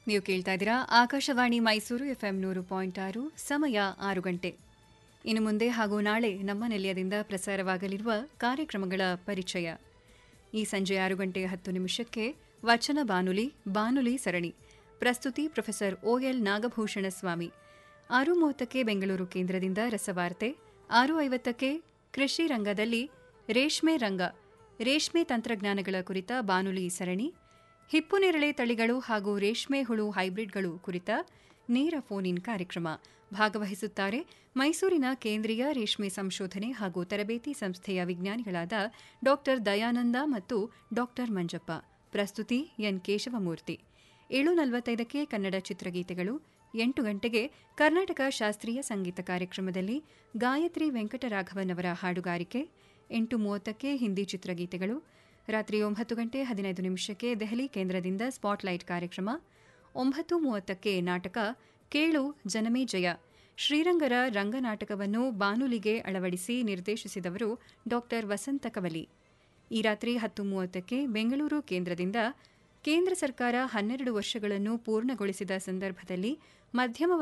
ನೀವು ಕೇಳ್ತಾ ಇದ್ದೀರಾ ಆಕಾಶವಾಣಿ ಮೈಸೂರು ಎಫ್ಎಂ ನೂರು ಪಾಯಿಂಟ್ ಆರು ಸಮಯ ಆರು ಗಂಟೆ ಇನ್ನು ಮುಂದೆ ಹಾಗೂ ನಾಳೆ ನಮ್ಮ ನಿಲಯದಿಂದ ಪ್ರಸಾರವಾಗಲಿರುವ ಕಾರ್ಯಕ್ರಮಗಳ ಪರಿಚಯ ಈ ಸಂಜೆ ಆರು ಗಂಟೆ ಹತ್ತು ನಿಮಿಷಕ್ಕೆ ವಚನ ಬಾನುಲಿ ಬಾನುಲಿ ಸರಣಿ ಪ್ರಸ್ತುತಿ ಪ್ರೊಫೆಸರ್ ಓಎಲ್ ನಾಗಭೂಷಣ ಸ್ವಾಮಿ ಆರು ಮೂವತ್ತಕ್ಕೆ ಬೆಂಗಳೂರು ಕೇಂದ್ರದಿಂದ ರಸವಾರ್ತೆ ಆರು ಐವತ್ತಕ್ಕೆ ಕೃಷಿ ರಂಗದಲ್ಲಿ ರೇಷ್ಮೆ ರಂಗ ರೇಷ್ಮೆ ತಂತ್ರಜ್ಞಾನಗಳ ಕುರಿತ ಬಾನುಲಿ ಸರಣಿ ಹಿಪ್ಪುನೇರಳೆ ತಳಿಗಳು ಹಾಗೂ ರೇಷ್ಮೆ ಹುಳು ಹೈಬ್ರಿಡ್ಗಳು ಕುರಿತ ನೇರ ಫೋನ್ ಇನ್ ಕಾರ್ಯಕ್ರಮ ಭಾಗವಹಿಸುತ್ತಾರೆ ಮೈಸೂರಿನ ಕೇಂದ್ರೀಯ ರೇಷ್ಮೆ ಸಂಶೋಧನೆ ಹಾಗೂ ತರಬೇತಿ ಸಂಸ್ಥೆಯ ವಿಜ್ಞಾನಿಗಳಾದ ಡಾ ದಯಾನಂದ ಮತ್ತು ಡಾ ಮಂಜಪ್ಪ ಪ್ರಸ್ತುತಿ ಎನ್ ಕೇಶವಮೂರ್ತಿ ಏಳು ನಲವತ್ತೈದಕ್ಕೆ ಕನ್ನಡ ಚಿತ್ರಗೀತೆಗಳು ಎಂಟು ಗಂಟೆಗೆ ಕರ್ನಾಟಕ ಶಾಸ್ತ್ರೀಯ ಸಂಗೀತ ಕಾರ್ಯಕ್ರಮದಲ್ಲಿ ಗಾಯತ್ರಿ ವೆಂಕಟರಾಘವನ್ ಅವರ ಹಾಡುಗಾರಿಕೆ ಎಂಟು ಮೂವತ್ತಕ್ಕೆ ಹಿಂದಿ ಚಿತ್ರಗೀತೆಗಳು ರಾತ್ರಿ ಒಂಬತ್ತು ಗಂಟೆ ಹದಿನೈದು ನಿಮಿಷಕ್ಕೆ ದೆಹಲಿ ಕೇಂದ್ರದಿಂದ ಸ್ಪಾಟ್ಲೈಟ್ ಕಾರ್ಯಕ್ರಮ ಒಂಬತ್ತು ಮೂವತ್ತಕ್ಕೆ ನಾಟಕ ಕೇಳು ಜನಮೇ ಜಯ ಶ್ರೀರಂಗರ ರಂಗನಾಟಕವನ್ನು ಬಾನುಲಿಗೆ ಅಳವಡಿಸಿ ನಿರ್ದೇಶಿಸಿದವರು ಡಾ ವಸಂತ ಕವಲಿ ಈ ರಾತ್ರಿ ಹತ್ತು ಮೂವತ್ತಕ್ಕೆ ಬೆಂಗಳೂರು ಕೇಂದ್ರದಿಂದ ಕೇಂದ್ರ ಸರ್ಕಾರ ಹನ್ನೆರಡು ವರ್ಷಗಳನ್ನು ಪೂರ್ಣಗೊಳಿಸಿದ ಸಂದರ್ಭದಲ್ಲಿ ಮಧ್ಯಮ